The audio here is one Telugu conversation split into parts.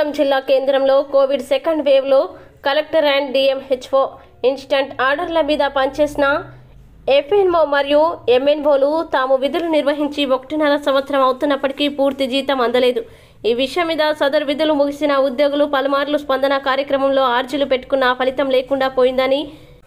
ఖమ్మం జిల్లా కేంద్రంలో కోవిడ్ సెకండ్ వేవ్లో కలెక్టర్ అండ్ డిఎంహెచ్ఓ ఇన్స్టంట్ ఆర్డర్ల మీద పనిచేసిన ఎఫ్ఎన్ఓ మరియు ఎంఎన్ఓలు తాము విధులు నిర్వహించి ఒకటిన్నర సంవత్సరం అవుతున్నప్పటికీ పూర్తి జీతం అందలేదు ఈ విషయం మీద సదరు విధులు ముగిసిన ఉద్యోగులు పలుమార్లు స్పందన కార్యక్రమంలో ఆర్జీలు పెట్టుకున్న ఫలితం లేకుండా పోయిందని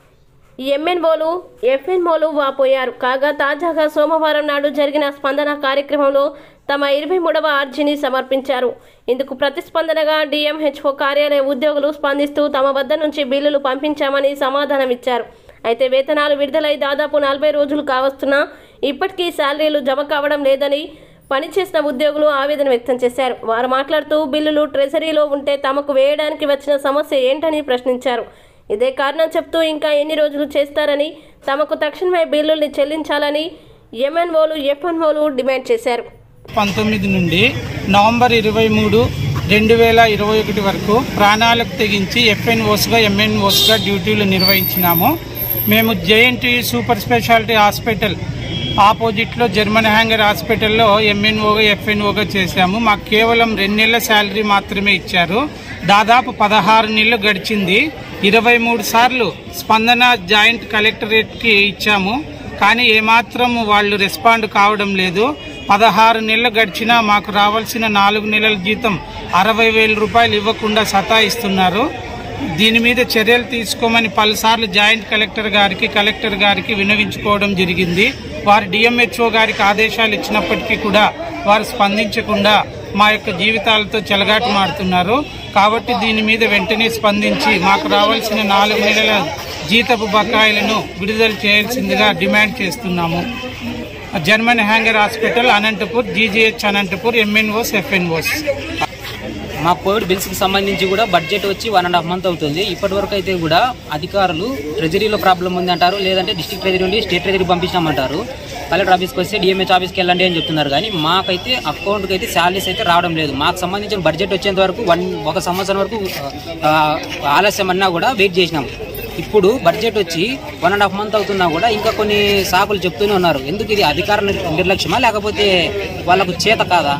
ఎంఎన్ఓలు ఎఫ్ఎన్ఓలు వాపోయారు కాగా తాజాగా సోమవారం నాడు జరిగిన స్పందన కార్యక్రమంలో తమ ఇరవై మూడవ అర్జీని సమర్పించారు ఇందుకు ప్రతిస్పందనగా డిఎంహెచ్ఓ కార్యాలయ ఉద్యోగులు స్పందిస్తూ తమ వద్ద నుంచి బిల్లులు పంపించామని సమాధానం ఇచ్చారు అయితే వేతనాలు విడుదలై దాదాపు నలభై రోజులు కావస్తున్నా ఇప్పటికీ శాలరీలు జమ కావడం లేదని పనిచేసిన ఉద్యోగులు ఆవేదన వ్యక్తం చేశారు వారు మాట్లాడుతూ బిల్లులు ట్రెజరీలో ఉంటే తమకు వేయడానికి వచ్చిన సమస్య ఏంటని ప్రశ్నించారు ఇదే కారణం చెప్తూ ఇంకా ఎన్ని రోజులు చేస్తారని తమకు తక్షణమే బిల్లుల్ని చెల్లించాలని ఎంఎన్ఓలు ఎఫ్ఎన్ఓలు డిమాండ్ చేశారు పంతొమ్మిది నుండి నవంబర్ ఇరవై మూడు రెండు వేల ఇరవై ఒకటి వరకు ప్రాణాలకు తెగించి ఎఫ్ఎన్ఓస్గా ఎంఎన్ఓస్గా డ్యూటీలు నిర్వహించినాము మేము జేఎన్టీ సూపర్ స్పెషాలిటీ హాస్పిటల్ ఆపోజిట్లో జర్మన్ హ్యాంగర్ హాస్పిటల్లో ఎంఎన్ఓగా ఎఫ్ఎన్ఓగా చేశాము మాకు కేవలం రెండు నెలల శాలరీ మాత్రమే ఇచ్చారు దాదాపు పదహారు నెలలు గడిచింది ఇరవై మూడు సార్లు స్పందన జాయింట్ కలెక్టరేట్కి ఇచ్చాము కానీ ఏమాత్రం వాళ్ళు రెస్పాండ్ కావడం లేదు పదహారు నెలలు గడిచినా మాకు రావాల్సిన నాలుగు నెలల జీతం అరవై వేల రూపాయలు ఇవ్వకుండా సతాయిస్తున్నారు దీని మీద చర్యలు తీసుకోమని పలుసార్లు జాయింట్ కలెక్టర్ గారికి కలెక్టర్ గారికి వినవించుకోవడం జరిగింది వారు డిఎంహెచ్ఓ గారికి ఆదేశాలు ఇచ్చినప్పటికీ కూడా వారు స్పందించకుండా మా యొక్క జీవితాలతో చెలగాట మాడుతున్నారు కాబట్టి దీని మీద వెంటనే స్పందించి మాకు రావాల్సిన నాలుగు నెలల జీతపు బకాయిలను విడుదల చేయాల్సిందిగా డిమాండ్ చేస్తున్నాము German hangar hospital Anantapur GGH Anantapur MNOs FNOs మా కోవిడ్ బిల్స్కి సంబంధించి కూడా బడ్జెట్ వచ్చి వన్ అండ్ హాఫ్ మంత్ అవుతుంది ఇప్పటి వరకు అయితే కూడా అధికారులు ట్రెజరీలో ప్రాబ్లం ఉంది అంటారు లేదంటే డిస్ట్రిక్ట్ ట్రెజరీ నుండి స్టేట్ ట్రెజరీ పంపించామంటారు కలెక్టర్ ఆఫీస్కి వస్తే డిఎంహెచ్ ఆఫీస్కి వెళ్ళండి అని చెప్తున్నారు కానీ మాకైతే అకౌంట్కి అయితే శాలరీస్ అయితే రావడం లేదు మాకు సంబంధించిన బడ్జెట్ వచ్చేంత వరకు వన్ ఒక సంవత్సరం వరకు ఆ, ఆలస్యం అన్నా కూడా వెయిట్ చేసినాం ఇప్పుడు బడ్జెట్ వచ్చి వన్ అండ్ హాఫ్ మంత్ అవుతున్నా కూడా ఇంకా కొన్ని సాకులు చెప్తూనే ఉన్నారు ఎందుకు ఇది అధికార నిర్- నిర్లక్ష్యమా లేకపోతే వాళ్ళకు చేత కాదా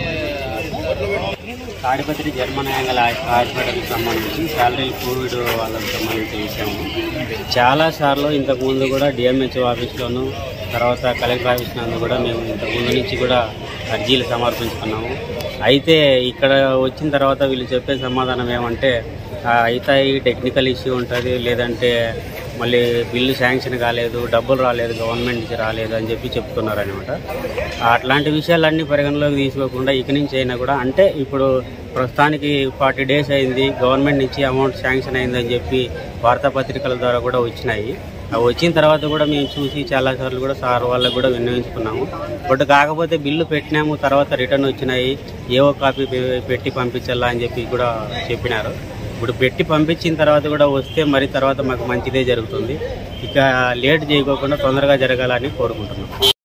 తాడిపత్రి జర్మన్ యాంగల్ హాస్పిటల్కి సంబంధించి శాలరీ కోవిడ్ వాళ్ళకి సంబంధించిన విషయము చాలా సార్లు ఇంతకుముందు కూడా డిఎంహెచ్ఓ ఆఫీస్లోను తర్వాత కలెక్టర్ ఆఫీస్ నందు కూడా మేము ఇంతకుముందు నుంచి కూడా అర్జీలు సమర్పించుకున్నాము అయితే ఇక్కడ వచ్చిన తర్వాత వీళ్ళు చెప్పే సమాధానం ఏమంటే "ఆ, అవుతాయి టెక్నికల్ ఇష్యూ ఉంటుంది లేదంటే మళ్ళీ బిల్లు శాంక్షన్ కాలేదు డబ్బులు రాలేదు గవర్నమెంట్ నుంచి రాలేదు అని చెప్పి చెప్తున్నారు అనమాట అట్లాంటి విషయాలన్నీ పరిగణలోకి తీసుకోకుండా ఇక నుంచి అయినా కూడా అంటే ఇప్పుడు ప్రస్తుతానికి ఫార్టీ డేస్ అయింది గవర్నమెంట్ నుంచి అమౌంట్ శాంక్షన్ అయిందని చెప్పి వార్తాపత్రికల ద్వారా కూడా వచ్చినాయి అవి వచ్చిన తర్వాత కూడా మేము చూసి చాలాసార్లు కూడా సార్ వాళ్ళకు కూడా విన్నవించుకున్నాము బట్ కాకపోతే బిల్లు పెట్టినాము తర్వాత రిటర్న్ వచ్చినాయి ఏవో కాపీ పె- పెట్టి పంపించాలా అని చెప్పి కూడా చెప్పినారు ఇప్పుడు పెట్టి పంపించిన తర్వాత కూడా వస్తే మరి తర్వాత మాకు మంచిదే జరుగుతుంది ఇక లేట్ చేయకోకుండా తొందరగా జరగాలని కోరుకుంటున్నాం